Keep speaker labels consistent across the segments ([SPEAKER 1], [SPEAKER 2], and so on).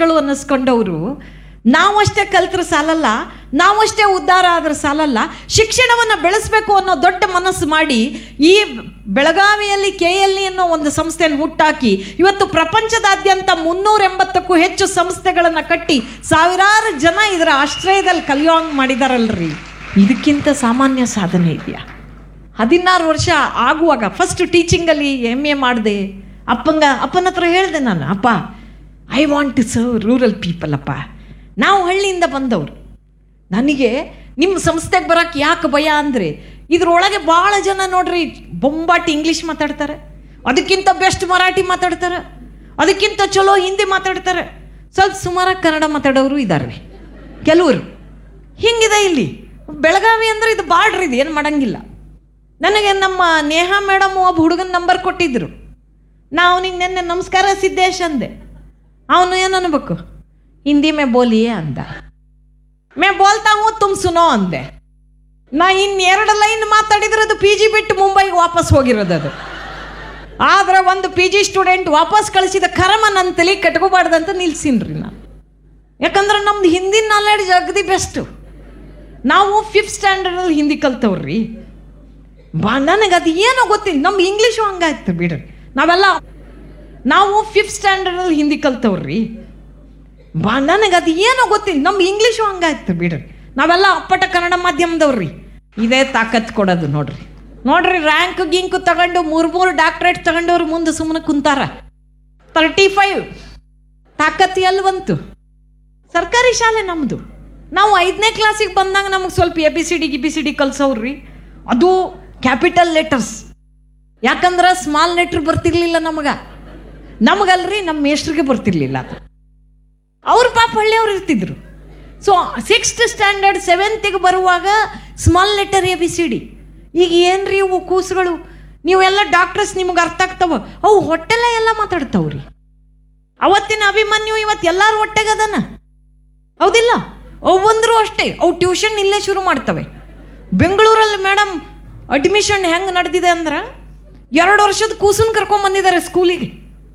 [SPEAKER 1] ಋಷಿಗಳು ಅನ್ನಿಸ್ಕೊಂಡವರು ನಾವಷ್ಟೇ ಕಲ್ತ್ರೆ ಸಾಲಲ್ಲ ನಾವಷ್ಟೇ ಉದ್ಧಾರ ಆದ್ರೆ ಸಾಲಲ್ಲ ಶಿಕ್ಷಣವನ್ನು ಬೆಳೆಸಬೇಕು ಅನ್ನೋ ದೊಡ್ಡ ಮನಸ್ಸು ಮಾಡಿ ಈ ಬೆಳಗಾವಿಯಲ್ಲಿ ಕೆ ಎಲ್ ಇ ಅನ್ನೋ ಒಂದು ಸಂಸ್ಥೆಯನ್ನು ಹುಟ್ಟಾಕಿ ಇವತ್ತು ಪ್ರಪಂಚದಾದ್ಯಂತ ಮುನ್ನೂರ ಎಂಬತ್ತಕ್ಕೂ ಹೆಚ್ಚು ಸಂಸ್ಥೆಗಳನ್ನು ಕಟ್ಟಿ ಸಾವಿರಾರು ಜನ ಇದರ ಆಶ್ರಯದಲ್ಲಿ ಕಲಿಯೋಂಗ್ ಮಾಡಿದಾರಲ್ರಿ ಇದಕ್ಕಿಂತ ಸಾಮಾನ್ಯ ಸಾಧನೆ ಇದೆಯಾ ಹದಿನಾರು ವರ್ಷ ಆಗುವಾಗ ಫಸ್ಟ್ ಟೀಚಿಂಗಲ್ಲಿ ಎಮ್ ಎ ಮಾಡಿದೆ ಅಪ್ಪಂಗ ಅಪ್ಪನ ಹತ್ರ ಹೇಳಿದೆ ನಾನು ಅಪ್ಪ I want to serve rural people ಅಪ್ಪ ನಾವು ಹಳ್ಳಿಯಿಂದ ಬಂದವರು ನನಗೆ ನಿಮ್ಮ ಸಂಸ್ಥೆಗೆ ಬರೋಕ್ಕೆ ಯಾಕೆ ಭಯ ಅಂದರೆ ಇದ್ರೊಳಗೆ ಭಾಳ ಜನ ನೋಡ್ರಿ ಬೊಂಬಾಟಿ ಇಂಗ್ಲೀಷ್ ಮಾತಾಡ್ತಾರೆ ಅದಕ್ಕಿಂತ ಬೆಸ್ಟ್ ಮರಾಠಿ ಮಾತಾಡ್ತಾರೆ ಅದಕ್ಕಿಂತ ಚಲೋ ಹಿಂದಿ ಮಾತಾಡ್ತಾರೆ ಸ್ವಲ್ಪ ಸುಮಾರಾಗಿ ಕನ್ನಡ ಮಾತಾಡೋರು ಇದ್ದಾರೆ ಕೆಲವರು ಹಿಂಗಿದೆ ಇಲ್ಲಿ ಬೆಳಗಾವಿ ಅಂದ್ರೆ ಇದು ಬಾರ್ಡ್ರ್ ಇದು ಏನು ಮಾಡಂಗಿಲ್ಲ ನನಗೆ ನಮ್ಮ ನೇಹಾ ಮೇಡಮ್ ಒಬ್ಬ ಹುಡುಗನ ನಂಬರ್ ಕೊಟ್ಟಿದ್ರು ನಾ ಅವನಿಗೆ ನೆನ್ನೆ ನಮಸ್ಕಾರ ಸಿದ್ದೇಶ್ ಅಂದೆ ಅವನು ಏನು ಅನ್ಬೇಕು ಹಿಂದಿ ಮೇ ಬೋಲಿಯೇ ಅಂದ ಮೇ ಬೋಲ್ತಾ ಹೂ ತುಮ್ ಸುನೋ ಅಂದೆ ನಾ ಇನ್ನೆರಡು ಲೈನ್ ಮಾತಾಡಿದ್ರೆ ಅದು ಪಿ ಜಿ ಬಿಟ್ಟು ಮುಂಬೈಗೆ ವಾಪಸ್ ಹೋಗಿರೋದು ಅದು ಆದ್ರೆ ಒಂದು ಪಿ ಜಿ ಸ್ಟೂಡೆಂಟ್ ವಾಪಸ್ ಕಳಿಸಿದ ಕರಮ ನನ್ನ ತಲೆ ಕಟ್ಕೋಬಾರ್ದಂತ ನಿಲ್ಸಿನ್ರಿ ನಾನು ಯಾಕಂದ್ರೆ ನಮ್ದು ಹಿಂದಿನ ನಾಲೆಡ್ಜ್ ಅಗದಿ ಬೆಸ್ಟು ನಾವು ಫಿಫ್ತ್ ಸ್ಟ್ಯಾಂಡರ್ಡಲ್ಲಿ ಹಿಂದಿ ಕಲ್ತವ್ರಿ ಬಾ ನನಗೆ ಅದು ಏನೋ ಗೊತ್ತಿಲ್ಲ ನಮ್ಮ ಇಂಗ್ಲೀಷು ಹಂಗಾಯ್ತು ಬಿಡ್ರಿ ನಾವೆಲ್ಲ ನಾವು ಫಿಫ್ತ್ ಸ್ಟ್ಯಾಂಡರ್ಡಲ್ಲಿ ಹಿಂದಿ ಕಲ್ತವ್ರಿ ಬಾ ನನಗೆ ಅದು ಏನೋ ಗೊತ್ತಿಲ್ಲ ನಮ್ಮ ಇಂಗ್ಲೀಷು ಹಂಗಾಯ್ತು ಬಿಡ್ರಿ ನಾವೆಲ್ಲ ಅಪ್ಪಟ ಕನ್ನಡ ಮಾಧ್ಯಮದವ್ರಿ ಇದೇ ತಾಕತ್ ಕೊಡೋದು ನೋಡ್ರಿ ನೋಡ್ರಿ ರ್ಯಾಂಕ್ ಗಿಂಕ್ ತಗೊಂಡು ಮೂರು ಮೂರು ಡಾಕ್ಟ್ರೇಟ್ ತಗೊಂಡವ್ರು ಮುಂದೆ ಸುಮ್ಮನೆ ಕುಂತಾರ ತರ್ಟಿ ಫೈವ್ ತಾಕತ್ ಎಲ್ಲಿ ಬಂತು ಸರ್ಕಾರಿ ಶಾಲೆ ನಮ್ಮದು ನಾವು ಐದನೇ ಕ್ಲಾಸಿಗೆ ಬಂದಾಗ ನಮಗೆ ಸ್ವಲ್ಪ ಎ ಬಿ ಸಿ ಡಿ ಗಿ ಬಿ ಸಿ ಡಿ ಕಲ್ಸವ್ರಿ ಅದು ಕ್ಯಾಪಿಟಲ್ ಲೆಟರ್ಸ್ ಯಾಕಂದ್ರೆ ಸ್ಮಾಲ್ ಲೆಟ್ರ್ ಬರ್ತಿರ್ಲಿಲ್ಲ ನಮಗೆ ನಮಗಲ್ರಿ ನಮ್ಮ ಮೇಷ್ಟ್ರಿಗೆ ಬರ್ತಿರ್ಲಿಲ್ಲ ಅದು ಅವ್ರ ಪಾಪ ಹಳ್ಳಿಯವ್ರು ಇರ್ತಿದ್ರು ಸೊ ಸಿಕ್ಸ್ತ್ ಸ್ಟ್ಯಾಂಡರ್ಡ್ ಸೆವೆಂತಿಗೆ ಬರುವಾಗ small letter A B C D ಈಗ ಏನ್ರಿ ಇವು ಕೂಸುಗಳು ನೀವೆಲ್ಲ ಡಾಕ್ಟರ್ಸ್ ನಿಮ್ಗೆ ಅರ್ಥ ಆಗ್ತಾವ ಅವು ಹೊಟ್ಟೆಲ್ಲ ಎಲ್ಲ ಮಾತಾಡ್ತಾವ್ರಿ ಅವತ್ತಿನ ಅಭಿಮನ್ಯು ಇವತ್ತು ಎಲ್ಲಾರು ಹೊಟ್ಟೆಗದನ ಹೌದಿಲ್ಲ ಅವು ಬಂದರೂ ಅಷ್ಟೇ ಅವು ಟ್ಯೂಷನ್ ಇಲ್ಲೇ ಶುರು ಮಾಡ್ತವೆ ಬೆಂಗಳೂರಲ್ಲಿ ಮೇಡಮ್ ಅಡ್ಮಿಷನ್ ಹೆಂಗೆ ನಡೆದಿದೆ ಅಂದ್ರೆ ಎರಡು ವರ್ಷದ ಕೂಸನ್ ಕರ್ಕೊಂಡ್ ಬಂದಿದ್ದಾರೆ ಸ್ಕೂಲಿಗೆ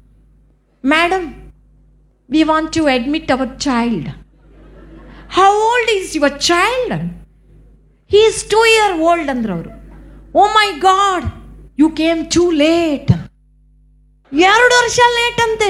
[SPEAKER 1] madam we want to admit our child how old is your child he is two year old ಅಂದ್ರೆ ಅವರು oh my god you came too late ಎರಡು ವರ್ಷ ಲೇಟ್ ಅಂತೆ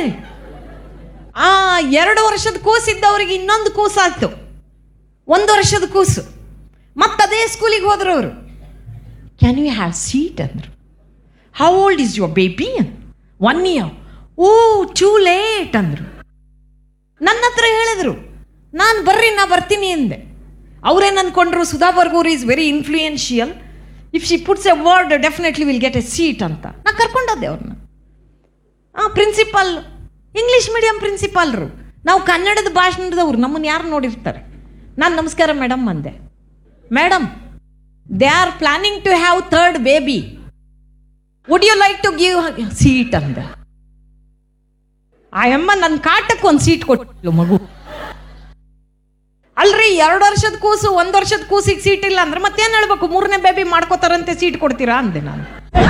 [SPEAKER 1] ಆ ಎರಡು ವರ್ಷದ ಕೂಸಿದ್ದವ್ರಿಗೆ ಇನ್ನೊಂದು ಕೂಸಾಯ್ತು ಒಂದು ವರ್ಷದ ಕೂಸು ಮತ್ತೆ ಅದೇ ಸ್ಕೂಲಿಗೆ ಹೋದ್ರು ಅವರು ಕ್ಯಾನ್ ಯು ಹ್ಯಾವ್ ಸೀಟ್ ಅಂದರು how old is your baby one year oh too late ಅಂದರು ನನ್ನ ಹತ್ರ ಹೇಳಿದ್ರು ನಾನು ಬರ್ರಿ ನಾ ಬರ್ತೀನಿ ಅಂದೆ ಅವ್ರೇನು ಅಂದ್ಕೊಂಡ್ರು Sudha Bargur is very influential if she puts a word definitely will get a seat ಅಂತ ನಾ ಕರ್ಕೊಂಡೋದೆ ಅವ್ರನ್ನ ಆ ಪ್ರಿನ್ಸಿಪಾಲ್ ಇಂಗ್ಲೀಷ್ ಮೀಡಿಯಂ ಪ್ರಿನ್ಸಿಪಾಲ್ರು ನಾವು ಕನ್ನಡದ ಭಾಷಣದವ್ರು ನಮ್ಮನ್ನು ಯಾರು ನೋಡಿರ್ತಾರೆ ನಾನು ನಮಸ್ಕಾರ ಮೇಡಮ್ ಅಂದೆ madam they are planning to have third baby would you like to give seat ಅಂದೆ ಆ ಅಮ್ಮ ನನ್ನ ಕಾಟಕ್ಕೆ ಒಂದು ಸೀಟ್ ಕೊಟ್ಟು ಮಗು ಅಲ್ರಿ ಎರಡು ವರ್ಷದ ಕೂಸು ಒಂದು ವರ್ಷದ ಕೂಸಿಗೆ ಸೀಟ್ ಇಲ್ಲ ಅಂದ್ರೆ ಮತ್ತೇನು ಹೇಳ್ಬೇಕು ಮೂರನೇ ಬೇಬಿ ಮಾಡ್ಕೋತಾರಂತೆ ಸೀಟ್ ಕೊಡ್ತೀರಾ ಅಂದೆ ನಾನು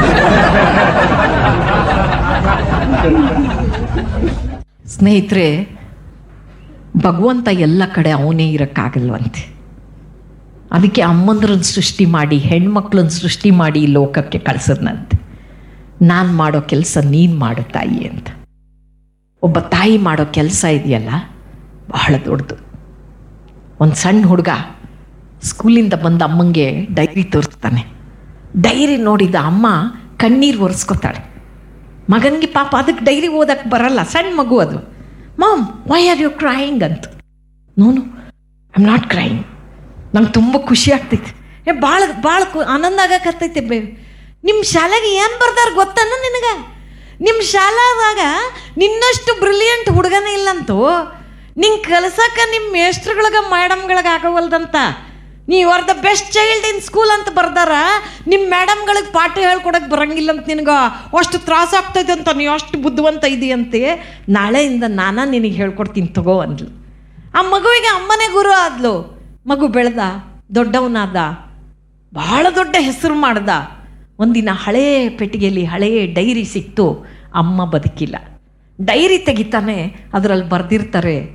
[SPEAKER 1] ಸ್ನೇಹಿತರೆ ಭಗವಂತ ಎಲ್ಲ ಕಡೆ ಅವನೇ ಇರೋಕ್ಕಾಗಲ್ವಂತೆ ಅದಕ್ಕೆ ಅಮ್ಮಂದ್ರನ್ನ ಸೃಷ್ಟಿ ಮಾಡಿ ಹೆಣ್ಮಕ್ಳನ್ನ ಸೃಷ್ಟಿ ಮಾಡಿ ಈ ಲೋಕಕ್ಕೆ ಕಳ್ಸದ್ನಂತೆ ನಾನು ಮಾಡೋ ಕೆಲಸ ನೀನು ಮಾಡು ತಾಯಿ ಅಂತ ಒಬ್ಬ ತಾಯಿ ಮಾಡೋ ಕೆಲಸ ಇದೆಯಲ್ಲ ಬಹಳ ದೊಡ್ಡದು ಒಂದು ಸಣ್ಣ ಹುಡುಗ ಸ್ಕೂಲಿಂದ ಬಂದ ಅಮ್ಮಂಗೆ ಡೈರಿ ತೋರಿಸ್ತಾನೆ ಡೈರಿ ನೋಡಿದ ಅಮ್ಮ ಕಣ್ಣೀರು ಒರೆಸ್ಕೊತಾಳೆ ಮಗನಿಗೆ ಪಾಪ ಅದಕ್ಕೆ ಡೈರಿ ಓದಕ್ಕೆ ಬರಲ್ಲ ಸಣ್ಣ ಮಗು ಅದು mom why are you crying ಅಂತ ನೋನು ಐ ಆಮ್ ನಾಟ್ ಕ್ರೈಯಿಂಗ್ ನಂಗೆ ತುಂಬ ಖುಷಿ ಆಗ್ತೈತೆ ಏ ಭಾಳ ಭಾಳ ಕು ಆನಂದ ಆಗಕತ್ತೈತೆ ಬೇ ನಿಮ್ಮ ಶಾಲೆಗೆ ಏನು ಬರ್ದಾರ ಗೊತ್ತನ ನಿನಗೆ ನಿಮ್ಮ ಶಾಲಾದಾಗ ನಿನ್ನಷ್ಟು ಬ್ರಿಲಿಯಂಟ್ ಹುಡುಗನೇ ಇಲ್ಲಂತೂ ನಿಂಗೆ ಕಲ್ಸಕ್ಕೆ ನಿಮ್ಮ ಮೇಸ್ಟ್ರುಗಳಿಗೆ ಮೇಡಮ್ಗಳಿಗೆ ಆಗವಲ್ದಂತ ನೀವು are the best child in school ಅಂತ ಬರ್ದಾರ ನಿಮ್ಮ ಮೇಡಮ್ಗಳಿಗೆ ಪಾಠ ಹೇಳ್ಕೊಡಕ್ಕೆ ಬರಂಗಿಲ್ಲ ಅಂತ ನಿನಗೆ ಅಷ್ಟು ತ್ರಾಸ ಆಗ್ತೈತೆ ಅಂತ ನೀವು ಅಷ್ಟು ಬುದ್ಧಿವಂತ ಇದೆಯಂತೆ ನಾಳೆಯಿಂದ ನಾನ ನಿನಗೆ ಹೇಳ್ಕೊಡ್ತೀನಿ ತಗೋ ಅಂದ್ಲು ಆ ಮಗುವಿಗೆ ಅಮ್ಮನೇ ಗುರು ಆದ್ಲು ಮಗು ಬೆಳೆದ ದೊಡ್ಡವನಾದ ಬಹಳ ದೊಡ್ಡ ಹೆಸರು ಮಾಡ್ದ ಒಂದಿನ ಹಳೇ ಪೆಟ್ಟಿಗೆಯಲ್ಲಿ ಹಳೇ ಡೈರಿ ಸಿಕ್ತು ಅಮ್ಮ ಬದುಕಿಲ್ಲ ಡೈರಿ ತೆಗಿತಾನೆ ಅದರಲ್ಲಿ ಬರೆದಿರ್ತಾರೆ